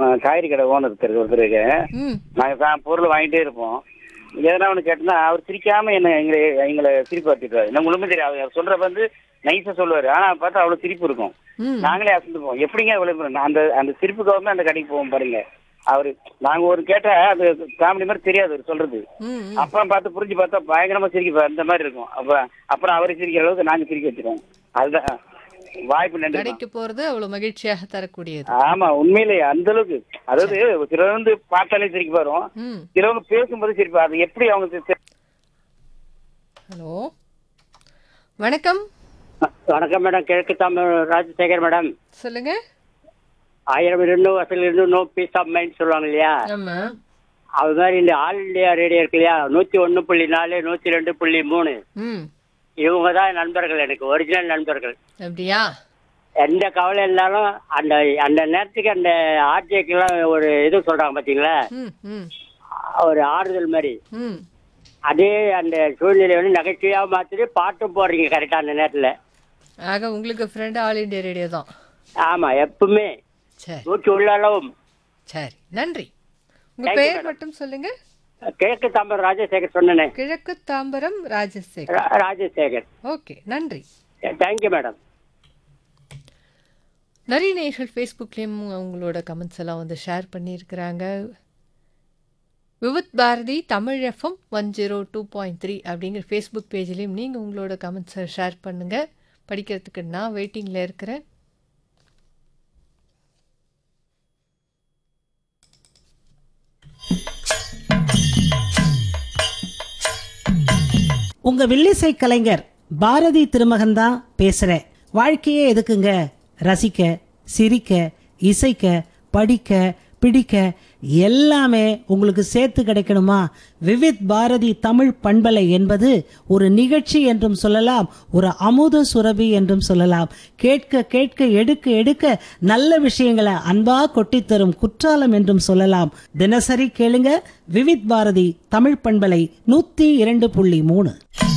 காய்கறி கடை ஓனர் இருக்கிறது ஒருத்தருக்கு ம் நாங்கள் தான் பொருள் வாங்கிட்டே இருப்போம் எதனா ஒன்று கேட்டோம்னா அவர் சிரிக்காம என்ன எங்களை எங்களை சிரிப்பு வச்சுட்டுவாரு நம்ம ஒண்ணுமே தெரியாது அவர் சொல்றப்ப வந்து நைஸா சொல்லுவாரு ஆனா பார்த்தா அவ்வளவு சிரிப்பு இருக்கும் ம் நாங்களே அசந்துப்போம் எப்படிங்க இவ்வளவு நான் அந்த அந்த சிரிப்புக்காக தான் அந்த கடைக்கு போவோம் பாருங்க அவரு நாங்க ஒரு கேட்டா அது காமெடி மாதிரி தெரியாது அவர் சொல்றது ம் ம். அப்புறம் பார்த்து புரிஞ்சு பார்த்தா பயங்கரமா சிரிக்க அந்த மாதிரி இருக்கும் அப்ப அப்புறம் அவரு சிரிக்கிற அளவுக்கு நாங்க சிரிக்க வச்சிருவோம் அதுதான் வாய்ப்பு நன்றி கடைக்கு போறது அவ்வளவு மகிழ்ச்சியாக தரக்கூடியது ஆமா உண்மையிலேயே அந்த அளவுக்கு அதாவது சிலர் வந்து பார்த்தாலே சிரிக்க வரும் ம் சிலவங்க பேசும்போது சிரிப்பா அது எப்படி அவங்க சி- ஹலோ வணக்கம் வணக்கம் மேடம் கிழக்கு தமிழ் ராஜசேகர் மேடம் சொல்லுங்க ஆயிரம் இருந்து வசூல் இருந்து நோ பீஸ் ஆஃப் மைண்ட் சொல்லுவாங்க இல்லையா ஆமா அது மாதிரி இந்த ஆல் இந்தியா ரேடியோ இருக்கு இல்லையா நூத்தி ஒண்ணு புள்ளி நாலு நூத்தி ரெண்டு புள்ளி மூணு ம் இவங்க தான் நண்பர்கள் எனக்கு ஒரிஜினல் நண்பர்கள் அப்படியா எந்த கவலை இருந்தாலும் அந்த அந்த நேரத்துக்கு அந்த ஆர்ஜேக்கெல்லாம் ஒரு இது சொல்றாங்க பாத்தீங்களா ம் ம் ஒரு ஆறுதல் மாதிரி ம் அதே அந்த சூழ்நிலை வந்து நகைச்சுவையா மாத்திட்டு பாட்டும் போடுறீங்க கரெக்டா அந்த நேரத்துல ஆக உங்களுக்கு ஃப்ரெண்டு ஆல் இண்டியா ரேடியோ தான் ஆமா எப்பவுமே சரி நூற்றி உள்ளளவும் சரி நன்றி உங்க Thank you, பெயர் madam. மட்டும் சொல்லுங்க கிழக்கு தமிழ் ராஜசேகர் சொன்னனே கிழக்கு தாம்பரம் ராஜசேகர் ரா- ராஜசேகர் ஓகே நன்றி தேங்க்யூ மேடம் நிறைய நேயர்கள் ஃபேஸ்புக்லேயும் அவங்களோட கமெண்ட்ஸ் எல்லாம் வந்து ஷேர் பண்ணியிருக்கிறாங்க Vividh Bharati Tamil FM one zero two point three அப்படிங்கிற ஃபேஸ்புக் பேஜ்லேயும் நீங்கள் உங்களோட கமெண்ட்ஸை ஷேர் பண்ணுங்கள் படிக்கிறதுக்கு நான் வெயிட்டிங்கில் இருக்கிறேன் உங்க வில்லிசை கலைஞர் பாரதி திருமகன் தான் பேசுறேன் வாழ்க்கையே எதுக்குங்க ரசிக்க சிரிக்க இசைக்க படிக்க பிடிக்க எல்லாமே உங்களுக்கு சேர்த்து கிடைக்கணுமா விவித் பாரதி தமிழ் பண்பலை என்பது ஒரு நிகழ்ச்சி என்றும் சொல்லலாம் ஒரு அமுத சுரபி என்றும் சொல்லலாம் கேட்க கேட்க எடுக்க எடுக்க நல்ல விஷயங்களை அன்பா கொட்டித் தரும் குற்றாலம் என்றும் சொல்லலாம் தினசரி கேளுங்க விவித் பாரதி தமிழ் பண்பலை நூத்தி இரண்டு புள்ளி மூணு